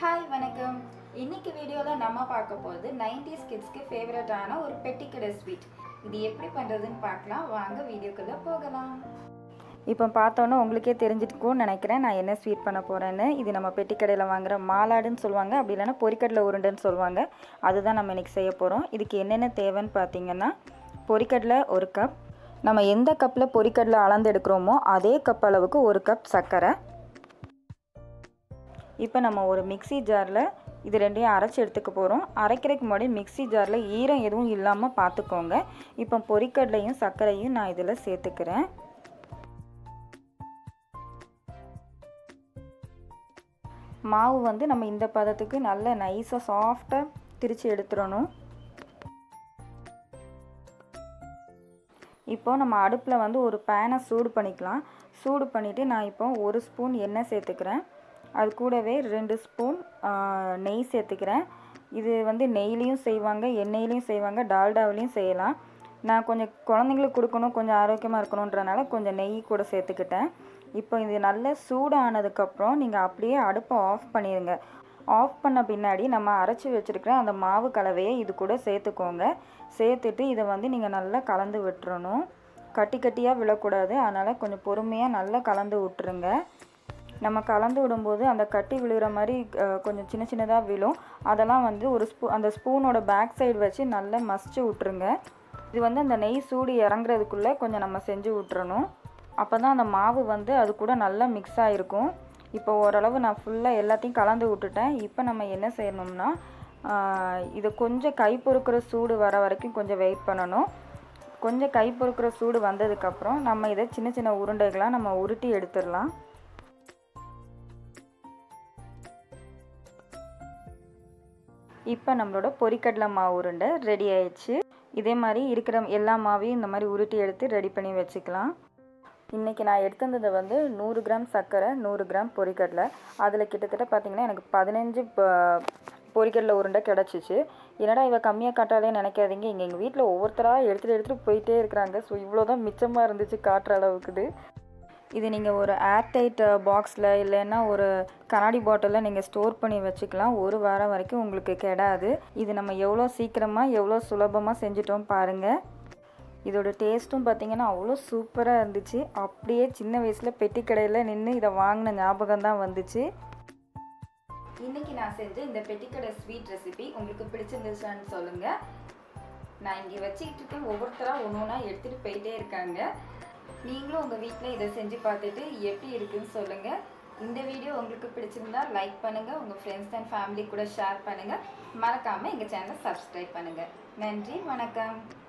hi வணக்கம் இன்னைக்கு வீடியோவில் நம்ம பார்க்க போகிறது நைன்டிஸ் கிட்ஸ்க்கு ஃபேவரட்டான ஒரு பெட்டிக்கடை ஸ்வீட் இது எப்படி பண்ணுறதுன்னு பார்க்கலாம் வாங்க வீடியோக்குள்ளே போகலாம் இப்போ பார்த்தோன்னே உங்களுக்கே தெரிஞ்சிருக்கும்னு நினைக்கிறேன் நான் என்ன ஸ்வீட் பண்ண போகிறேன்னு இது நம்ம பெட்டிக்கடையில் வாங்குற மாலாடுன்னு சொல்லுவாங்க அப்படி இல்லைன்னா பொரிக்கடலை உருண்டைன்னு சொல்லுவாங்க அதுதான் நம்ம இன்றைக்கி செய்ய போகிறோம் இதுக்கு என்னென்ன தேவைன்னு பார்த்தீங்கன்னா பொரிக்கடலை ஒரு கப் நம்ம எந்த கப்பில் பொரிக்கடலை அளந்து எடுக்கிறோமோ அதே கப் அளவுக்கு ஒரு கப் சர்க்கரை இப்போ நம்ம ஒரு மிக்ஸி ஜாரில் இது ரெண்டையும் அரைச்சி எடுத்துக்க போகிறோம் அரைக்கிறதுக்கு முன்னாடி மிக்ஸி ஜாரில் ஈரம் எதுவும் இல்லாமல் பார்த்துக்கோங்க இப்போ பொரிக்கடலையும் சர்க்கரையும் நான் இதில் சேர்த்துக்கிறேன் மாவு வந்து நம்ம இந்த பதத்துக்கு நல்ல நைஸாக சாஃப்டாக திரித்து எடுத்துடணும் இப்போ நம்ம அடுப்பில் வந்து ஒரு பேனை சூடு பண்ணிக்கலாம் சூடு பண்ணிவிட்டு நான் இப்போ ஒரு ஸ்பூன் எண்ணெய் சேர்த்துக்கிறேன் அது கூடவே ரெண்டு ஸ்பூன் நெய் சேர்த்துக்கிறேன் இது வந்து நெய்லேயும் செய்வாங்க எண்ணெயிலையும் செய்வாங்க டால்டாவிலையும் செய்யலாம் நான் கொஞ்சம் குழந்தைங்களுக்கு கொடுக்கணும் கொஞ்சம் ஆரோக்கியமாக இருக்கணுன்றனால கொஞ்சம் நெய் கூட சேர்த்துக்கிட்டேன் இப்போ இது நல்ல சூடானதுக்கப்புறம் நீங்கள் அப்படியே அடுப்பை ஆஃப் பண்ணிடுங்க ஆஃப் பண்ண பின்னாடி நம்ம அரைச்சி வச்சுருக்கிற அந்த மாவு கலவையை இது கூட சேர்த்துக்கோங்க சேர்த்துட்டு இதை வந்து நீங்கள் நல்லா கலந்து விட்டுறணும் கட்டி கட்டியாக விழக்கூடாது அதனால் கொஞ்சம் பொறுமையாக நல்லா கலந்து விட்டுருங்க நம்ம கலந்து விடும்போது அந்த கட்டி விழுகிற மாதிரி கொஞ்சம் சின்ன சின்னதாக விழும் அதெல்லாம் வந்து ஒரு ஸ்பூ அந்த ஸ்பூனோட பேக் சைடு வச்சு நல்லா மசிச்சு விட்ருங்க இது வந்து அந்த நெய் சூடு இறங்குறதுக்குள்ளே கொஞ்சம் நம்ம செஞ்சு விட்டுறணும் அப்போ தான் அந்த மாவு வந்து அது கூட நல்லா மிக்ஸ் ஆகிருக்கும் இப்போ ஓரளவு நான் ஃபுல்லாக எல்லாத்தையும் கலந்து விட்டுட்டேன் இப்போ நம்ம என்ன செய்யணும்னா இதை கொஞ்சம் கை பொறுக்கிற சூடு வர வரைக்கும் கொஞ்சம் வெயிட் பண்ணணும் கொஞ்சம் கை பொறுக்கிற சூடு வந்ததுக்கப்புறம் நம்ம இதை சின்ன சின்ன உருண்டைகளாக நம்ம உருட்டி எடுத்துடலாம் இப்போ நம்மளோட பொரிக்கடலை மாவு உருண்டை ரெடி ஆயிடுச்சு இதே மாதிரி இருக்கிற எல்லா மாவையும் இந்த மாதிரி உருட்டி எடுத்து ரெடி பண்ணி வச்சுக்கலாம் இன்றைக்கி நான் எடுத்திருந்தது வந்து நூறு கிராம் சர்க்கரை நூறு கிராம் பொரிக்கடலை அதில் கிட்டத்தட்ட பார்த்திங்கன்னா எனக்கு பதினஞ்சு பொரிக்கடலை உருண்டை கிடச்சிச்சு என்னடா இவ கம்மியாக காட்டாலே நினைக்காதீங்க இங்கே எங்கள் வீட்டில் ஒவ்வொருத்தராக எடுத்துகிட்டு எடுத்துகிட்டு போயிட்டே இருக்கிறாங்க ஸோ இவ்வளோ தான் மிச்சமாக இருந்துச்சு காட்டுற அளவுக்குது இது நீங்கள் ஒரு ஏர்டைட் பாக்ஸில் இல்லைன்னா ஒரு கண்ணாடி பாட்டிலில் நீங்கள் ஸ்டோர் பண்ணி வச்சுக்கலாம் ஒரு வாரம் வரைக்கும் உங்களுக்கு கெடாது இது நம்ம எவ்வளோ சீக்கிரமாக எவ்வளோ சுலபமாக செஞ்சிட்டோம் பாருங்கள் இதோட டேஸ்ட்டும் பார்த்திங்கன்னா அவ்வளோ சூப்பராக இருந்துச்சு அப்படியே சின்ன வயசில் பெட்டி கடையில் நின்று இதை வாங்கின ஞாபகம் தான் வந்துச்சு இன்றைக்கி நான் செஞ்ச இந்த பெட்டிக்கடை ஸ்வீட் ரெசிபி உங்களுக்கு பிடிச்சிருந்துச்சான்னு சொல்லுங்கள் நான் இங்கே வச்சுக்கிட்டு இருக்கேன் ஒவ்வொருத்தராக ஒன்று ஒன்றா எடுத்துகிட்டு போயிட்டே இருக்காங்க நீங்களும் உங்கள் வீட்டில் இதை செஞ்சு பார்த்துட்டு எப்படி இருக்குன்னு சொல்லுங்கள் இந்த வீடியோ உங்களுக்கு பிடிச்சிருந்தா லைக் பண்ணுங்கள் உங்கள் ஃப்ரெண்ட்ஸ் அண்ட் ஃபேமிலி கூட ஷேர் பண்ணுங்கள் மறக்காமல் எங்கள் சேனலை சப்ஸ்கிரைப் பண்ணுங்கள் நன்றி வணக்கம்